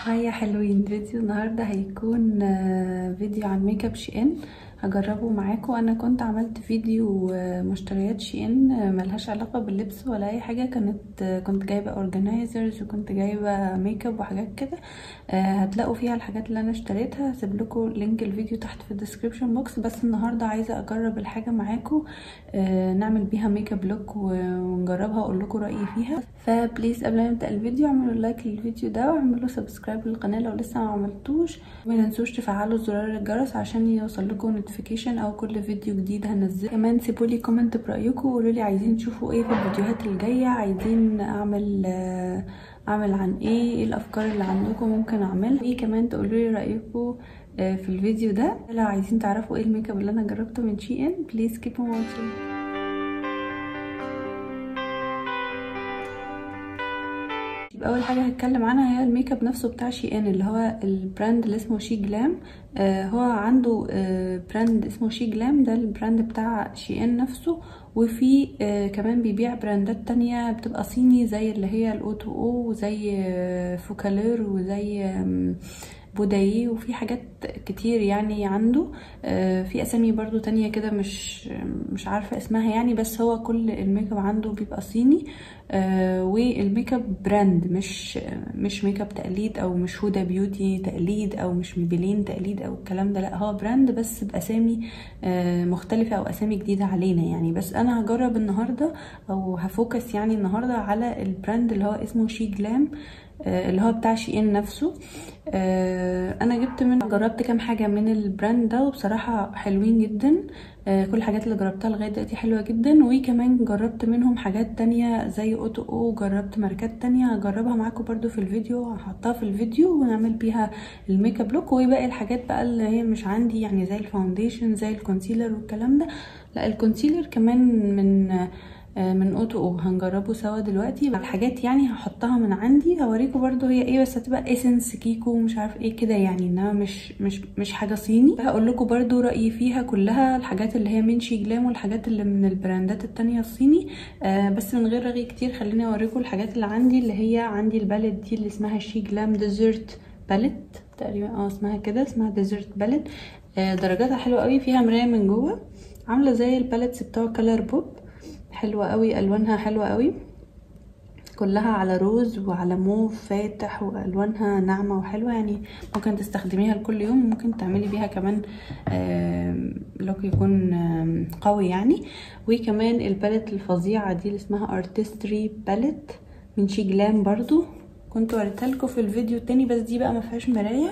هيا حلوين فيديو النهاردة هيكون آه، فيديو عن ميك اب شي ان هجربه معاكم انا كنت عملت فيديو آه، مشتريات شي ان آه، ملهاش علاقة باللبس ولا اي حاجة كانت آه، كنت جايبة اورجانيزرز وكنت جايبة ميك اب وحاجات كده آه، هتلاقوا فيها الحاجات اللي انا اشتريتها هسيب لكم لينك الفيديو تحت في الديسكريبشن بوكس بس النهاردة عايزة اجرب الحاجة معاكم آه، نعمل بيها ميك اب لوك ونجربها واقول لكم رايي فيها فبليز قبل ما نبدا الفيديو اعملوا لايك للفيديو ده واعملوا سبسكرايب للقناه لو لسه ما عملتوش وما تنسوش تفعلوا زرار الجرس عشان يوصل لكم نوتيفيكيشن او كل فيديو جديد هنزله كمان سيبوا لي كومنت برايكم وقولوا لي عايزين تشوفوا ايه في الفيديوهات الجايه عايزين اعمل آه، اعمل عن ايه ايه الافكار اللي عندكم ممكن اعملها ايه كمان تقولوا لي رايكم آه، في الفيديو ده لو عايزين تعرفوا ايه الميك اب اللي انا جربته من شي ان بليز keep on watching يبقى اول حاجه هتكلم عنها هي الميك اب نفسه بتاع شي ان اللي هو البراند اللي اسمه شي جلام آه هو عنده آه براند اسمه شي جلام ده البراند بتاع شي ان نفسه وفي آه كمان بيبيع براندات تانية بتبقى صيني زي اللي هي الاوتو او وزي آه فوكالير وزي آم، بودايي وفي حاجات كتير يعني عنده آه، في اسامي برضو تانية كده مش مش عارفة اسمها يعني بس هو كل الميك اب عنده بيبقى صيني آه، والميك اب براند مش مش ميك اب تقليد او مش هدى بيوتي تقليد او مش ميبلين تقليد او الكلام ده لا هو براند بس باسامي آه، مختلفة او اسامي جديدة علينا يعني بس انا هجرب النهاردة او هفوكس يعني النهاردة على البراند اللي هو اسمه شي جلام آه، اللي هو بتاع شي ان نفسه آه، انا جبت منه جربت كام حاجه من البراند ده وبصراحه حلوين جدا آه، كل الحاجات اللي جربتها لغايه دلوقتي حلوه جدا وكمان جربت منهم حاجات تانية زي اوتو او جربت ماركات تانية هجربها معاكم برضو في الفيديو هحطها في الفيديو ونعمل بيها الميك اب لوك وباقي الحاجات بقى اللي هي مش عندي يعني زي الفاونديشن زي الكونسيلر والكلام ده لا الكونسيلر كمان من آه، من اوتو او هنجربه سوا دلوقتي الحاجات يعني هحطها من عندي هوريكم برضو هي ايه بس هتبقى ايسنس كيكو مش عارف ايه كده يعني انها مش مش مش حاجه صيني هقول لكم برضو رايي فيها كلها الحاجات اللي هي من شي جلام والحاجات اللي من البراندات التانية الصيني آه بس من غير رغي كتير خليني اوريكم الحاجات اللي عندي اللي هي عندي الباليت دي اللي اسمها شي جلام ديزرت باليت تقريبا اه اسمها كده اسمها ديزرت باليت آه درجاتها حلوه قوي فيها مرايه من جوه عامله زي الباليتس بتوع كلر بوب حلوة قوي الوانها حلوة قوي كلها على روز وعلى موف فاتح والوانها ناعمه وحلوه يعني ممكن تستخدميها لكل يوم ممكن تعملي بيها كمان آم، لوك يكون آم، قوي يعني وكمان الباليت الفظيعه دي اللي اسمها ارتستري باليت من شي جلام برضو كنت وريتها لكم في الفيديو التاني بس دي بقى ما فيهاش مرايه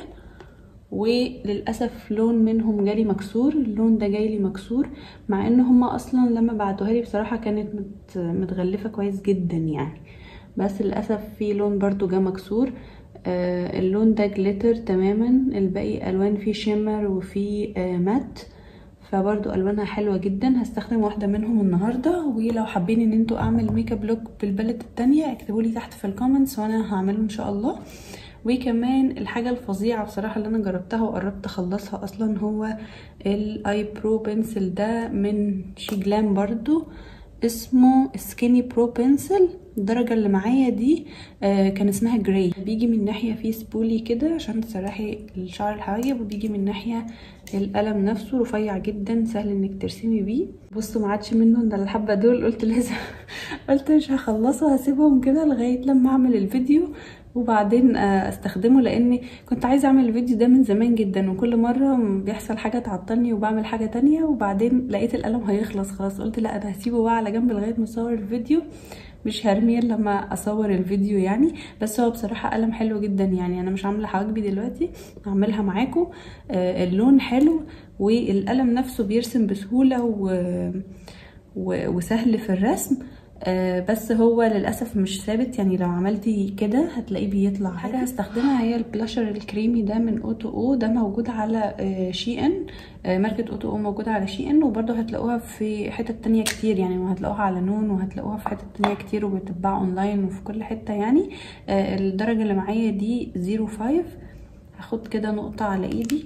وللاسف لون منهم جالي مكسور اللون ده جاي لي مكسور مع ان هما اصلا لما بعتوها لي بصراحه كانت مت متغلفه كويس جدا يعني بس للاسف في لون برضو جه مكسور آه اللون ده جليتر تماما الباقي الوان فيه شيمر وفيه آه مات فبرضو الوانها حلوه جدا هستخدم واحده منهم النهارده ولو حابين ان انتوا اعمل ميك اب لوك بالباليت التانية اكتبوا لي تحت في الكومنتس وانا هعمله ان شاء الله وكمان الحاجة الفظيعة بصراحة اللي انا جربتها وقربت اخلصها اصلا هو الاي برو بنسل ده من شي جلام برضو اسمه سكيني برو بنسل الدرجة اللي معايا دي آه كان اسمها جراي بيجي من ناحية فيه سبولي كده عشان تسرحي الشعر الحواجب وبيجي من ناحية القلم نفسه رفيع جدا سهل انك ترسمي بيه بصوا ما عادش منه الا الحبة دول قلت لازم قلت مش هخلصه هسيبهم كده لغاية لما اعمل الفيديو وبعدين آه، استخدمه لاني كنت عايزه اعمل الفيديو ده من زمان جدا وكل مره بيحصل حاجه تعطلني وبعمل حاجه تانية وبعدين لقيت القلم هيخلص خلاص قلت لا انا هسيبه بقى على جنب لغايه ما اصور الفيديو مش هرميه إلا لما اصور الفيديو يعني بس هو بصراحه قلم حلو جدا يعني انا مش عامله حواجبي دلوقتي هعملها معاكم آه، اللون حلو والقلم نفسه بيرسم بسهوله و... و... وسهل في الرسم آه، بس هو للاسف مش ثابت يعني لو عملتي كده هتلاقيه بيطلع حاجه هستخدمها هي البلاشر الكريمي ده من اوتو او ده موجود على آه، شي ان آه، ماركه اوتو او موجوده على شي ان وبرده هتلاقوها في حتت تانية كتير يعني وهتلاقوها على نون وهتلاقوها في حتت تانية كتير وبتتباع اونلاين وفي كل حته يعني آه، الدرجه اللي معايا دي 05 هاخد كده نقطه على ايدي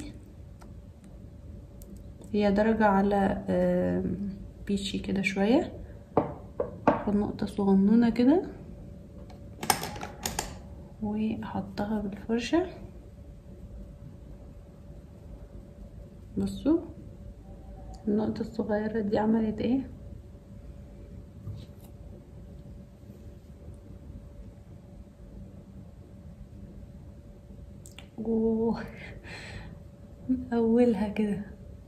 هي درجه على آه، بيتشي كده شويه هاخد نقطة صغنونة كده واحطها بالفرشة بصوا النقطة الصغيرة دي عملت ايه اوه من اولها كده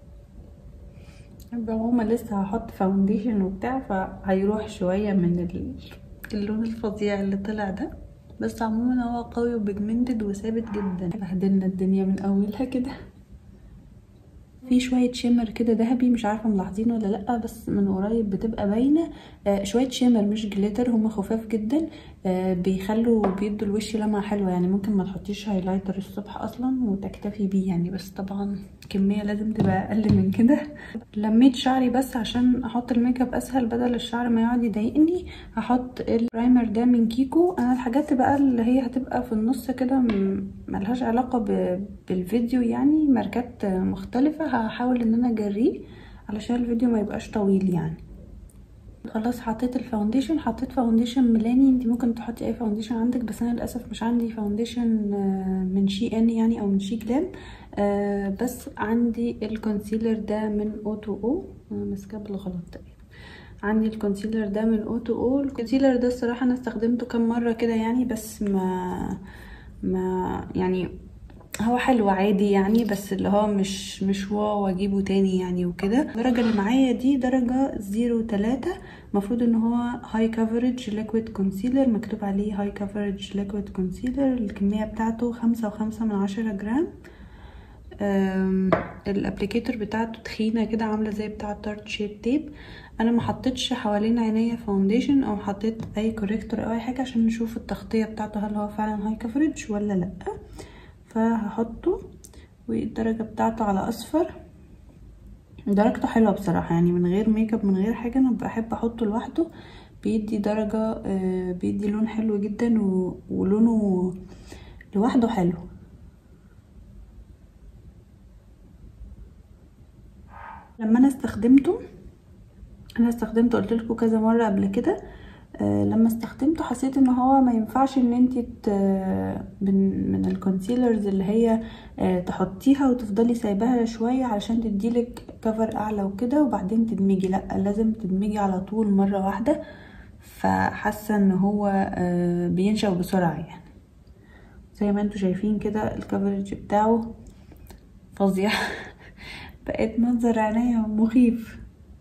عموما لسه هحط فاونديشن وبتاع فهيروح شوية من اللون الفظيع اللي طلع ده بس عموما هو قوي وبيجمنتد وثابت جدا بهدلنا الدنيا من اولها كده في شويه شيمر كده ذهبي مش عارفه ملاحظين ولا لا بس من قريب بتبقى باينه آه شويه شيمر مش جليتر هما خفاف جدا آه بيخلوا بيدوا الوش لمعه حلوه يعني ممكن ما تحطيش هايلايتر الصبح اصلا وتكتفي بيه يعني بس طبعا كميه لازم تبقى اقل من كده لميت شعري بس عشان احط الميك اب اسهل بدل الشعر ما يقعد يضايقني هحط البرايمر ده من كيكو انا الحاجات بقى اللي هي هتبقى في النص كده ملهاش علاقه بالفيديو يعني ماركات مختلفه هحاول ان انا اجريه علشان الفيديو ما يبقاش طويل يعني خلاص حطيت الفاونديشن حطيت فاونديشن ميلاني انت ممكن تحطي اي فاونديشن عندك بس انا للاسف مش عندي فاونديشن من شي ان يعني او من شي جلام آه بس عندي الكونسيلر ده من او تو او انا ماسكاه بالغلط تقريبا عندي الكونسيلر ده من او تو او الكونسيلر ده الصراحه انا استخدمته كام مره كده يعني بس ما ما يعني هو حلو عادي يعني بس اللي هو مش مش واو اجيبه تاني يعني وكده الدرجه اللي معايا دي درجه زيرو تلاتة المفروض ان هو هاي كفرج ليكويد كونسيلر مكتوب عليه هاي كفرج ليكويد كونسيلر الكميه بتاعته خمسة وخمسة من عشرة جرام الابليكيتور بتاعته تخينه كده عامله زي بتاع تارت شيب تيب انا ما حطيتش حوالين عينيا فاونديشن او حطيت اي كوريكتور او اي حاجه عشان نشوف التغطيه بتاعته هل هو فعلا هاي كفرج ولا لا فهحطه والدرجه بتاعته على اصفر درجته حلوه بصراحه يعني من غير ميك اب من غير حاجه انا بحب احطه لوحده بيدي درجه بيدي لون حلو جدا ولونه لوحده حلو لما انا استخدمته انا استخدمته قلت لكم كذا مره قبل كده آه لما استخدمته حسيت ان هو ما ينفعش ان انت من, من الكونسيلرز اللي هي آه تحطيها وتفضلي سايباها شويه علشان تديلك كفر اعلى وكده وبعدين تدمجي لا لازم تدمجي على طول مره واحده فحاسه ان هو آه بينشف بسرعه يعني زي ما انتم شايفين كده الكفرج بتاعه فظيع بقيت منظر عينيا مخيف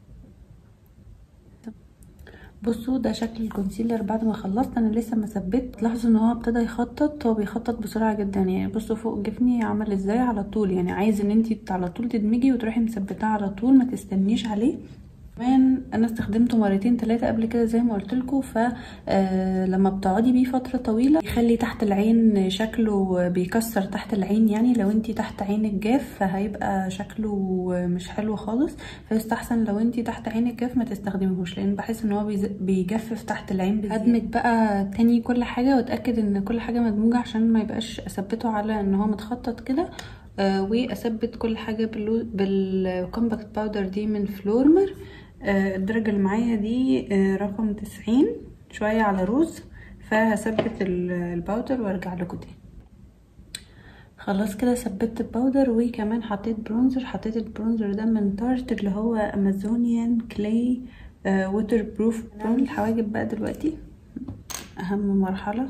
بصوا ده شكل الكونسيلر بعد ما خلصت انا لسه ما ثبت لاحظوا ان هو ابتدى يخطط هو بيخطط بسرعه جدا يعني بصوا فوق جفني عمل ازاي على طول يعني عايز ان انت على طول تدمجي وتروحي مثبتاه على طول ما تستنيش عليه كمان انا استخدمته مرتين ثلاثه قبل كده زي ما قلت لكم ف لما بتقعدي بيه فتره طويله يخلي تحت العين شكله بيكسر تحت العين يعني لو انت تحت عينك جاف فهيبقى شكله مش حلو خالص فيستحسن لو انت تحت عينك جاف ما تستخدميهوش لان بحس ان هو بيجفف تحت العين ادمج بقى تاني كل حاجه واتاكد ان كل حاجه مدموجه عشان ما يبقاش اثبته على ان هو متخطط كده آه واثبت كل حاجه بالكومباكت باودر دي من فلورمر آه الدرجه اللي معايا دي آه رقم تسعين شويه على روز فهثبت الباودر وارجع لكم تاني خلاص كده ثبت الباودر وكمان حطيت برونزر حطيت البرونزر ده من تارت اللي هو امازونيان كلاي ووتر بروف برون الحواجب بقى دلوقتي اهم مرحله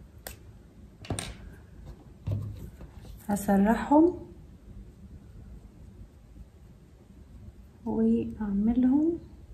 هسرحهم واعملهم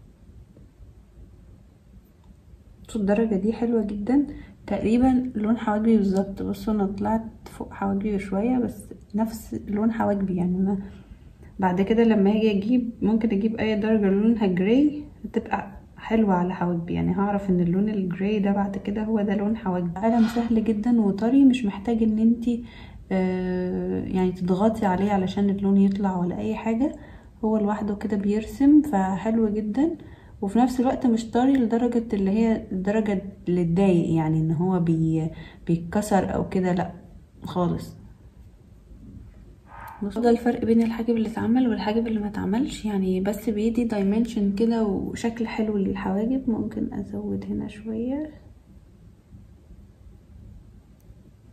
الدرجة دي حلوة جدا تقريبا لون حواجبي بالظبط بصوا انا طلعت فوق حواجبي شوية بس نفس لون حواجبي يعني انا بعد كده لما هاجي اجيب ممكن اجيب اي درجة لونها جراي هتبقى حلوة على حواجبي يعني هعرف ان اللون الجراي ده بعد كده هو ده لون حواجبي قلم سهل جدا وطري مش محتاج ان انتي آه يعني تضغطي عليه علشان اللون يطلع ولا اي حاجة هو لوحده كده بيرسم فحلو جدا وفي نفس الوقت مش طري لدرجة اللي هي الدرجة اللي تضايق يعني ان هو بي بيتكسر او كده لا خالص ده الفرق بين الحاجب اللي اتعمل والحاجب اللي ما اتعملش يعني بس بيدي دايمنشن كده وشكل حلو للحواجب ممكن ازود هنا شوية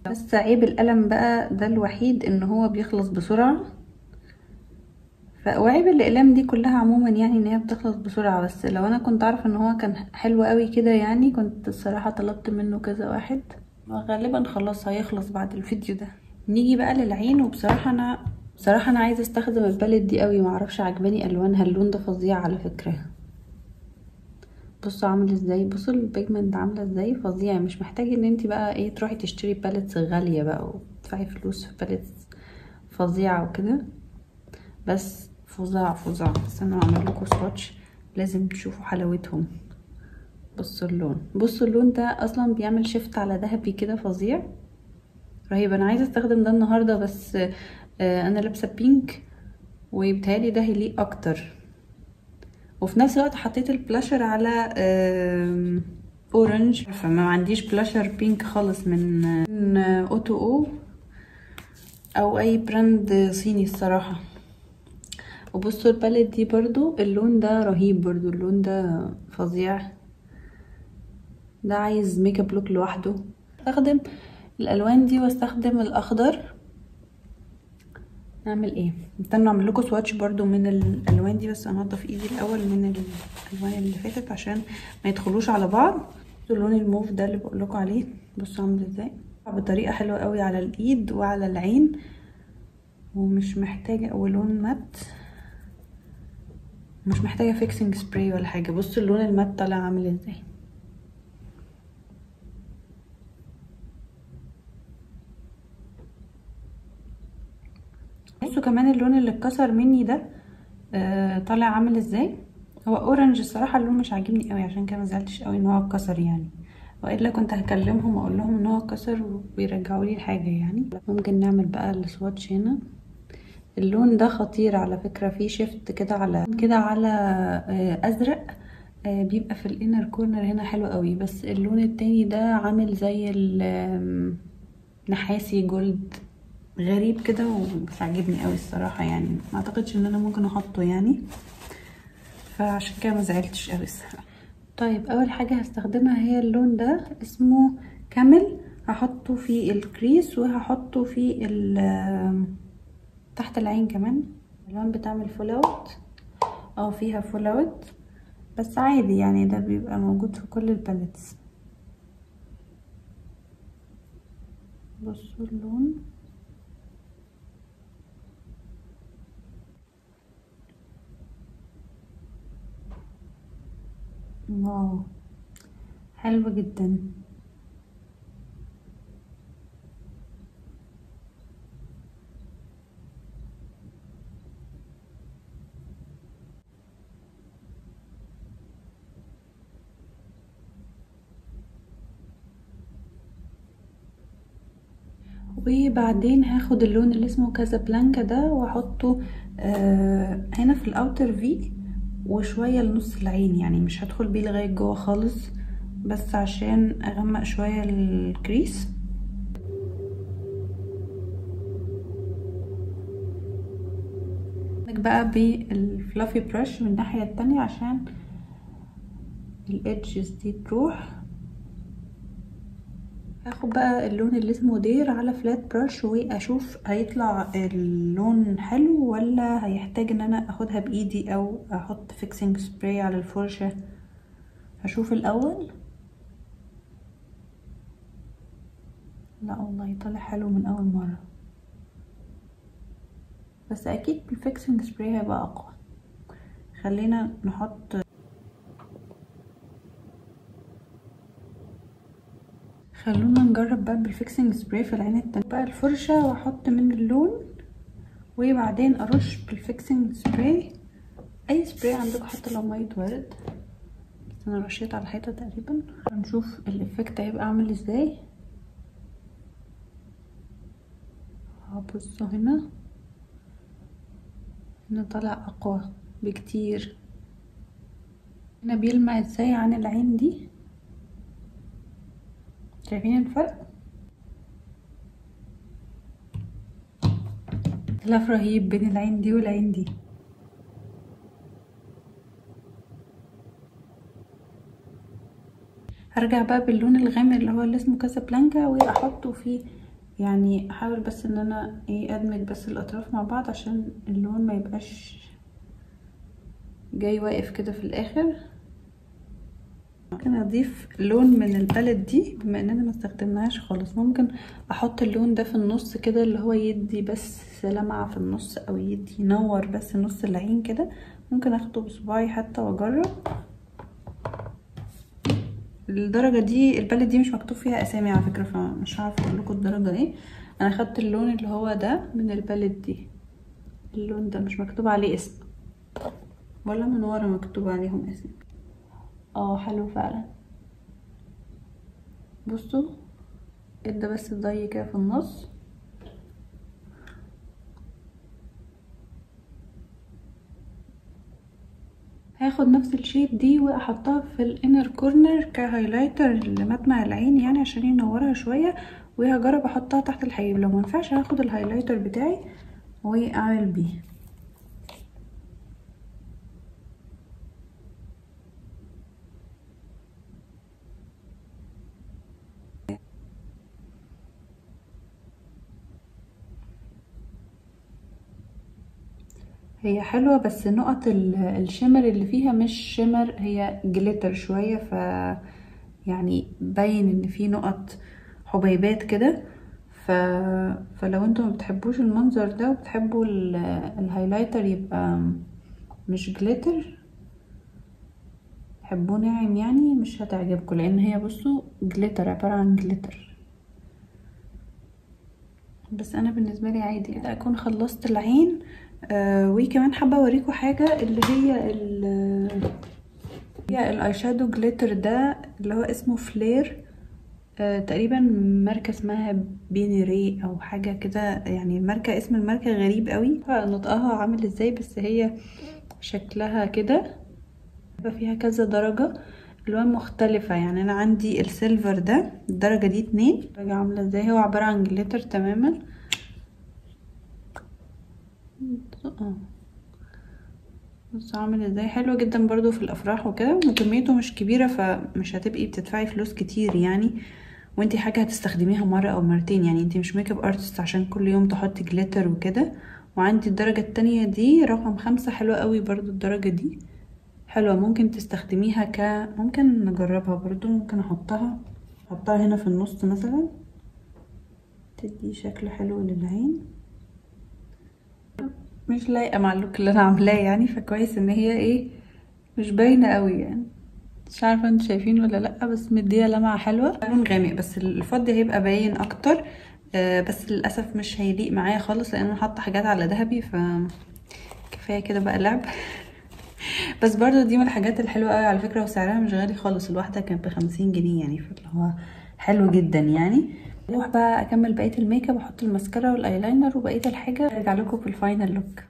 بس عيب القلم بقى ده الوحيد ان هو بيخلص بسرعة ف... وعيب الاقلام دي كلها عموما يعني ان هي بتخلص بسرعة بس لو انا كنت اعرف ان هو كان حلو قوي كده يعني كنت الصراحة طلبت منه كذا واحد غالبا خلاص هيخلص بعد الفيديو ده نيجي بقى للعين وبصراحة انا بصراحة انا عايزة استخدم الباليت دي قوي معرفش عجباني الوانها اللون ده فظيع على فكرة بصوا عامل ازاي بصوا البيجمنت عامله ازاي فظيع مش محتاج ان انت بقى ايه تروحي تشتري باليتس غاليه بقى وتدفعي فلوس في باليتس فظيعه وكده بس فظاع فظاع استنوا اعمل لكم سواتش لازم تشوفوا حلاوتهم بصوا اللون بصوا اللون ده اصلا بيعمل شيفت على ذهبي كده فظيع رهيب انا عايزه استخدم ده النهارده بس آه انا لابسه بينك وبيتهيألي ده هيليق اكتر وفي نفس الوقت حطيت البلاشر على اورنج فما عنديش بلاشر بينك خالص من من اوتو او او اي براند صيني الصراحه وبصوا الباليت دي برضو اللون ده رهيب برضو اللون ده فظيع ده عايز ميك اب لوك لوحده استخدم الالوان دي واستخدم الاخضر نعمل ايه استنوا اعمل لكم سواتش برضو من الالوان دي بس انضف ايدي الاول من الالوان اللي فاتت عشان ما يدخلوش على بعض اللون الموف ده اللي بقول لكم عليه بصوا عامل ازاي بطريقه حلوه قوي على الايد وعلى العين ومش محتاجه ولون مات مش محتاجه فيكسنج سبراي ولا حاجه بصوا اللون المات طالع عامل ازاي بصوا كمان اللون اللي اتكسر مني ده آه طالع عامل ازاي هو اورنج الصراحه اللون مش عاجبني قوي عشان كده ما زعلتش قوي ان هو اتكسر يعني والا كنت هكلمهم واقول لهم ان هو اتكسر ويرجعوا لي الحاجه يعني ممكن نعمل بقى السواتش هنا اللون ده خطير على فكره فيه شيفت كده على كده على آه ازرق آه بيبقى في الانر كورنر هنا حلو قوي بس اللون التاني ده عامل زي النحاسي جولد غريب كده ومش عاجبني قوي الصراحه يعني ما اعتقدش ان انا ممكن احطه يعني فعشان كده ما زعلتش قوي الصراحه طيب اول حاجه هستخدمها هي اللون ده اسمه كامل هحطه في الكريس وهحطه في تحت العين كمان اللون بتعمل فول اوت او فيها فول اوت بس عادي يعني ده بيبقى موجود في كل الباليتس بصوا اللون واو حلوة جدا وبعدين هاخد اللون اللي اسمه كازابلانكا ده واحطه آه هنا في الاوتر في وشوية لنص العين يعني مش هدخل بيه لغاية جوه خالص بس عشان اغمق شوية الكريس بقى بالفلافي برش من الناحية التانية عشان الادجز دي تروح هاخد بقى اللون اللي اسمه دير على فلات برش واشوف هيطلع اللون حلو ولا هيحتاج ان انا اخدها بايدي او احط فيكسنج سبراي على الفرشة هشوف الاول لا والله طلع حلو من اول مرة بس اكيد بالفيكسنج سبراي هيبقى اقوى خلينا نحط خلونا نجرب بقى بالفيكسنج سبراي في العين التانية بقى الفرشة واحط من اللون وبعدين ارش بالفيكسنج سبراي اي سبراي عندكم حتى لو مية ورد بس انا رشيت على الحيطة تقريبا هنشوف الافكت هيبقى عامل ازاي هبصوا هنا هنا طالع اقوى بكتير هنا بيلمع ازاي عن العين دي شايفين الفرق اختلاف رهيب بين العين دي والعين دي هرجع بقى باللون الغامق اللي هو اللي اسمه كاسابلانكا واحطه في يعني احاول بس ان انا ايه ادمج بس الاطراف مع بعض عشان اللون ما يبقاش جاي واقف كده في الاخر ممكن اضيف لون من الباليت دي بما اننا ما استخدمناهاش خالص ممكن احط اللون ده في النص كده اللي هو يدي بس لمعة في النص او يدي ينور بس نص العين كده ممكن اخده بصباعي حتى واجرب الدرجة دي الباليت دي مش مكتوب فيها اسامي على فكرة فمش هعرف اقول لكم الدرجة ايه انا خدت اللون اللي هو ده من الباليت دي اللون ده مش مكتوب عليه اسم ولا من ورا مكتوب عليهم اسم اه حلو فعلا بصوا ادى بس ضي كده في النص هاخد نفس الشيد دي واحطها في الانر كورنر كهايلايتر لمدمع العين يعني عشان ينورها شويه وهجرب احطها تحت الحجاب لو منفعش هاخد الهايلايتر بتاعي واعمل بيه هي حلوة بس نقط الشمر اللي فيها مش شمر هي جليتر شوية ف يعني باين ان في نقط حبيبات كده ف... فلو انتوا ما بتحبوش المنظر ده وبتحبوا الهايلايتر يبقى مش جليتر تحبوه ناعم يعني مش هتعجبكم لان هي بصوا جليتر عبارة عن جليتر بس انا بالنسبة لي عادي كده اكون خلصت العين آه وكمان حابه اوريكم حاجه اللي هي ال هي الاي شادو جليتر ده اللي هو اسمه فلير آه تقريبا ماركه اسمها بينيري او حاجه كده يعني الماركه اسم الماركه غريب قوي نطقها عامل ازاي بس هي شكلها كده فيها كذا درجه الوان مختلفة يعني انا عندي السيلفر ده الدرجة دي اتنين درجة عاملة ازاي هو عبارة عن جليتر تماما اه بص عامل ازاي حلو جدا برضو في الافراح وكده وكميته مش كبيره فمش هتبقي بتدفعي فلوس كتير يعني وانتي حاجه هتستخدميها مره او مرتين يعني انتي مش ميك اب ارتست عشان كل يوم تحطي جليتر وكده وعندي الدرجه التانية دي رقم خمسة حلوه قوي برضو الدرجه دي حلوه ممكن تستخدميها ك ممكن نجربها برضو ممكن احطها احطها هنا في النص مثلا تدي شكل حلو للعين مش لايقه مع اللوك اللي انا عاملاه يعني فكويس ان هي ايه مش باينه قوي يعني مش عارفه انتوا شايفين ولا لا بس مديها لمعه حلوه لون غامق بس الفضي هيبقى باين اكتر آه بس للاسف مش هيليق معايا خالص لان انا حاطه حاجات على ذهبي ف كفايه كده بقى لعب بس برضو دي من الحاجات الحلوه قوي على فكره وسعرها مش غالي خالص الواحده كانت بخمسين جنيه يعني فاللي هو حلو جدا يعني اروح بقى اكمل بقيه الميك اب احط الماسكارا والايلاينر وبقيه الحاجه ارجع لكم في الفاينل لوك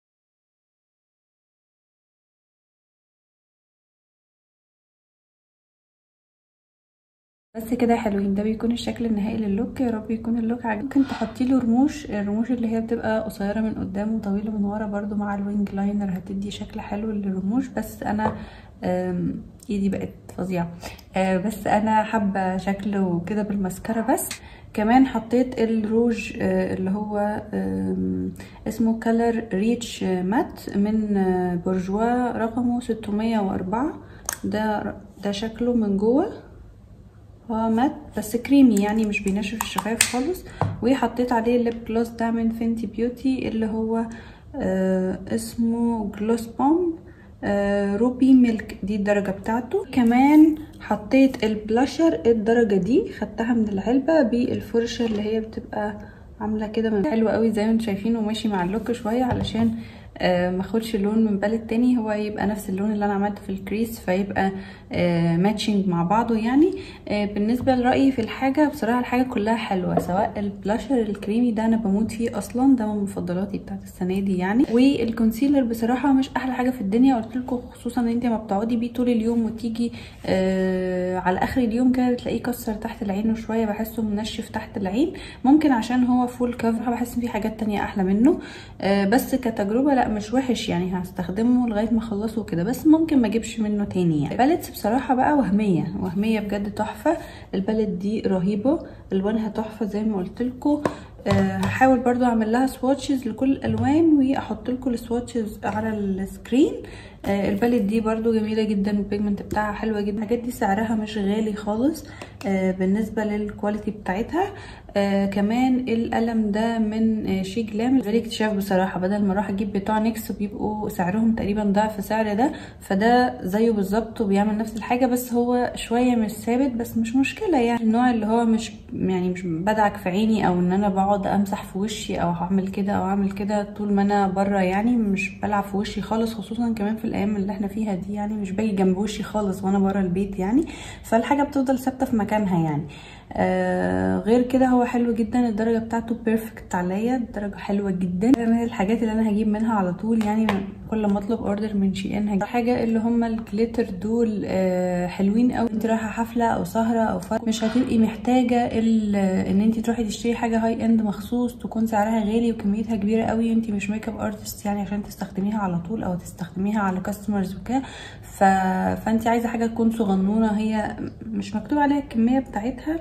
بس كده حلوين ده بيكون الشكل النهائي للوك يا رب يكون اللوك عاجبك ممكن تحطي له رموش الرموش اللي هي بتبقى قصيره من قدام وطويله من ورا برده مع الوينج لاينر هتدي شكل حلو للرموش بس انا ايدي بقت فظيعه بس انا حابه شكله كده بالماسكارا بس كمان حطيت الروج اللي هو اسمه كلر ريتش مات من بورجوا رقمه 604 ده ده شكله من جوه هو مات بس كريمي يعني مش بينشف الشفايف خالص وحطيت عليه الليب جلوس ده من فينتي بيوتي اللي هو اسمه جلوس بوم روبي ميلك دي الدرجة بتاعته كمان حطيت البلاشر الدرجة دي خدتها من العلبة بالفرشة اللي هي بتبقى عاملة كده حلوة قوي زي ما انتم شايفين وماشي مع اللوك شوية علشان آه ماخدش اللون من بالت تاني هو يبقى نفس اللون اللي انا عملته في الكريس فيبقى آه ماتشنج مع بعضه يعني آه بالنسبه لرايي في الحاجه بصراحه الحاجه كلها حلوه سواء البلاشر الكريمي ده انا بموت فيه اصلا ده من مفضلاتي بتاعت السنه دي يعني والكونسيلر بصراحه مش احلى حاجه في الدنيا قلت لكم خصوصا ان انت ما بتقعدي بيه طول اليوم وتيجي على اخر اليوم كده تلاقيه كسر تحت العين شويه بحسه منشف تحت العين ممكن عشان هو فول كفر بحس ان في حاجات تانية احلى منه بس كتجربه لا لا مش وحش يعني هستخدمه لغايه ما اخلصه كده بس ممكن ما اجيبش منه تاني يعني الباليتس بصراحه بقى وهميه وهميه بجد تحفه الباليت دي رهيبه الوانها تحفه زي ما قلت لكم هحاول برضو اعمل لها سواتشز لكل الالوان واحط لكم السواتشز على السكرين آه الباليت دي برضو جميله جدا البيجمنت بتاعها حلوه جدا الحاجات دي سعرها مش غالي خالص آه بالنسبه للكواليتي بتاعتها آه كمان القلم ده من آه شي جلام غير اكتشاف بصراحه بدل ما اروح اجيب بتوع نيكس بيبقوا سعرهم تقريبا ضعف سعر ده فده زيه بالظبط وبيعمل نفس الحاجه بس هو شويه مش ثابت بس مش مشكله يعني النوع اللي هو مش يعني مش بدعك في عيني او ان انا بقعد امسح في وشي او هعمل كده او اعمل كده طول ما انا بره يعني مش بلعب في وشي خالص خصوصا كمان في الايام اللي احنا فيها دي يعني مش باجي جنب وشي خالص وانا بره البيت يعني فالحاجه بتفضل ثابته في مكانها يعني آه غير كده هو حلو جدا الدرجه بتاعته بيرفكت عليا الدرجه حلوه جدا من الحاجات اللي انا هجيب منها على طول يعني كل ما اطلب اوردر من شي ان هجيب حاجه اللي هم الجليتر دول آه حلوين قوي انت رايحه حفله او سهره او فرق مش هتبقي محتاجه ان انت تروحي تشتري حاجه هاي اند مخصوص تكون سعرها غالي وكميتها كبيره قوي انت مش ميك اب ارتست يعني عشان تستخدميها على طول او تستخدميها على كاستمرز وكده ف... فانت عايزه حاجه تكون صغنونه هي مش مكتوب عليها الكميه بتاعتها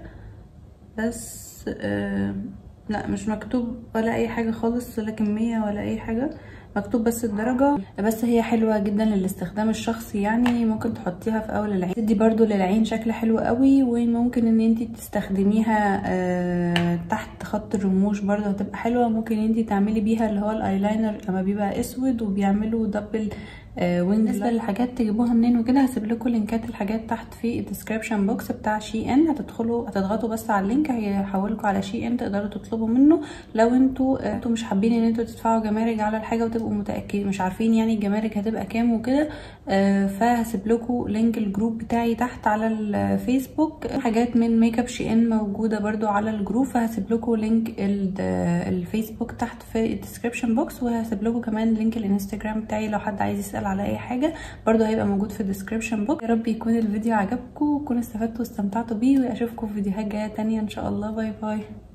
بس آه لا مش مكتوب ولا اي حاجه خالص ولا كميه ولا اي حاجه مكتوب بس الدرجة بس هي حلوة جدا للاستخدام الشخصي يعني ممكن تحطيها في اول العين تدي برضو للعين شكل حلو قوي وممكن ان انتي تستخدميها آه تحت خط الرموش برضو هتبقى حلوة ممكن انتي تعملي بيها اللي هو الايلاينر لما بيبقى اسود وبيعملوا دبل آه بالنسبه للحاجات تجيبوها منين وكده هسيب لكم لينكات الحاجات تحت في الديسكربشن بوكس بتاع شي ان هتدخلوا هتضغطوا بس على اللينك هيحولكم على شي ان تقدروا تطلبوا منه لو انتوا آه انتوا مش حابين ان انتوا تدفعوا جمارك على الحاجه وتبقوا متاكدين مش عارفين يعني الجمارك هتبقى كام وكده آه فهسيب لكم لينك الجروب بتاعي تحت على الفيسبوك حاجات من ميك اب شي ان موجوده برده على الجروب فهسيب لكم لينك الفيسبوك تحت في الديسكربشن بوكس وهسيب لكم كمان لينك الانستجرام بتاعي لو حد عايز يسال على اي حاجه برضو هيبقى موجود في الديسكربشن بوكس يا رب يكون الفيديو عجبكم وتكونوا استفدتوا واستمتعتوا بيه واشوفكم في فيديوهات جايه تانية ان شاء الله باي باي